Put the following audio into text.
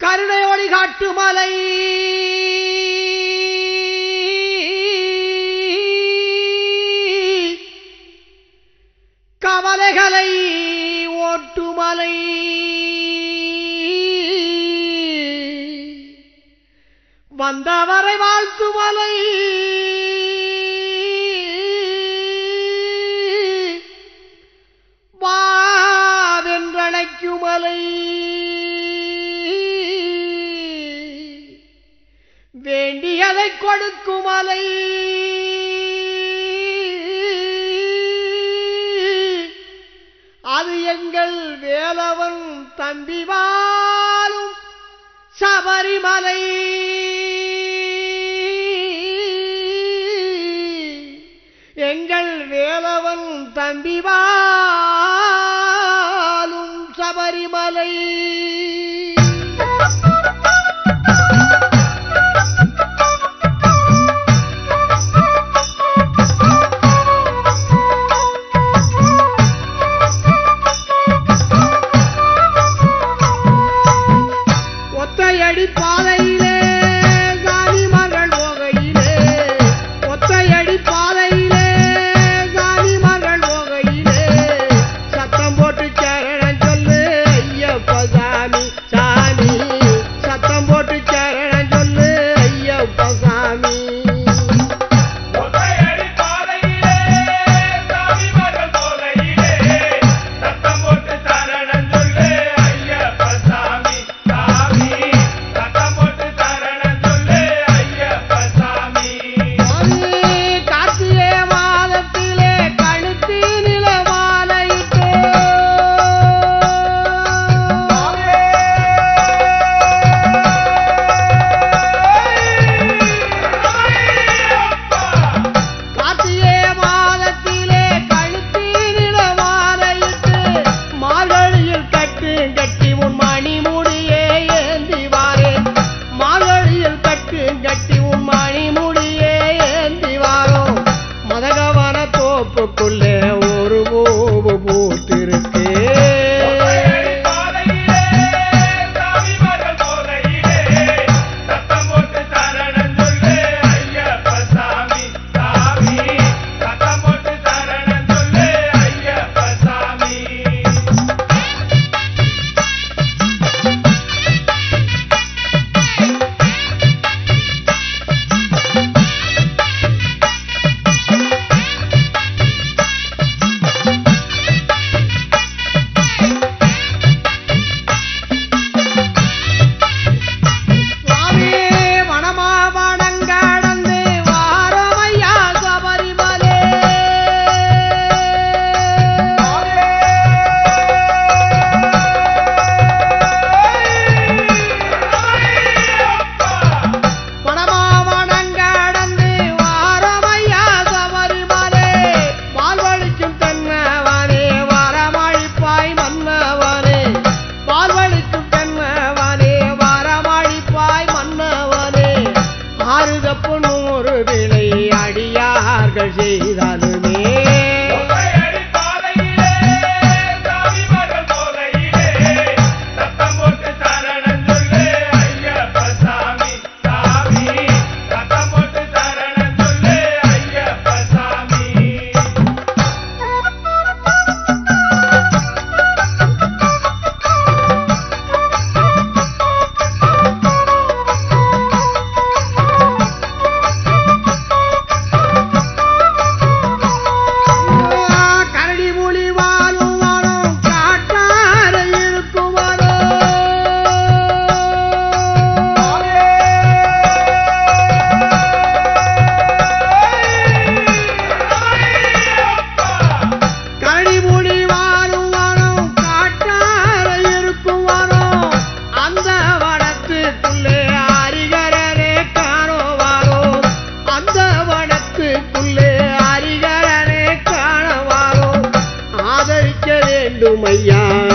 கருணையொளி காட்டுமலை கவலைகளை ஓட்டுமலை வந்தவரை வாழ்த்துமலை வாவென்றழைக்குமலை வேண்டியதை கொடுக்குமலை அது எங்கள் வேலவன் தம்பி வாழும் சபரிமலை எங்கள் வேலவன் தம்பி வாழும் சபரிமலை ஒத்தையடி பாதையிலே சாமி மகள் போகையிலே ஒத்தையடி பாதையிலே சாமி மகள் போகையிலே சத்தம் போட்டு சரணம் சொல்லு ஐயப்ப சாமி சாமி சத்தம் போட்டு சரணம் சொல்லு ஐயப்ப சாமி ஒத்தையடி பாதையிலே சாமி மகள் போகையிலே சத்தம் போட்டு சரணம் சொல்லு ஐயப்ப சாமி சாமி சத்தம் போட்டு சரணம் சொல்லு ஐயப்ப சாமி சாமி, கார்த்திகை மாதத்திலே கழுத்தினில மாலையிட்டு கார்த்திகை மாதத்திலே கழுத்தினில மாலையிட்டு மார்கழியில் கட்டு கட்டி உன் மணிமுடியே ஏந்தி வாரேன் மார்கழியில் கட்டு கட்டி உன் மணிமுடியே ஏந்தி வாரோம் மதகவன தோப்புக்குள்ளே ஒரு பூவு பூத்திருக்கு ஒத்தையடி பாதையிலே சாமி மகள் போகையிலே சத்தம் போட்டு சரணம் சொல்லு ஐயப்ப சாமி சாமி சத்தம் போட்டு சரணம் சொல்லு ஐயப்ப சாமி சுவாமி வனமா வனங்கடந்து வாரமையா சபரிமலே வனமா வனங்கடந்து வாரமையா சபரிமலே வாழ்வழிக்கும் தென்னவனே வரமழிப்பாய் மன்னவனே வாழ்வழிக்கும் தென்னவனே வரமழிப்பாய் மன்னவனே ஆறுதப்பு நூறு விலை அடியார்கள் செய்தாலுமே ஒத்தையடி பாதையிலே சாமி மகள் போகையிலே சத்தம் போட்டு சரணம் சொல்லு ஐயப்ப சாமி சாமி சத்தம் போட்டு சரணம் சொல்லு ஐயப்ப சாமி கரடி மொழி வாழும் வரும் காட்டார இருக்கும் வரும் கனிமொழி வாரும் வரும் காட்டார இருக்கும் வரும் அந்த வனத்துக்குள்ளே அரிகரனே காணோ வரும் அந்த வனத்துக்குள்ளே அரிகரனே காண வரும் ஆதரிக்க வேண்டும் ஐயா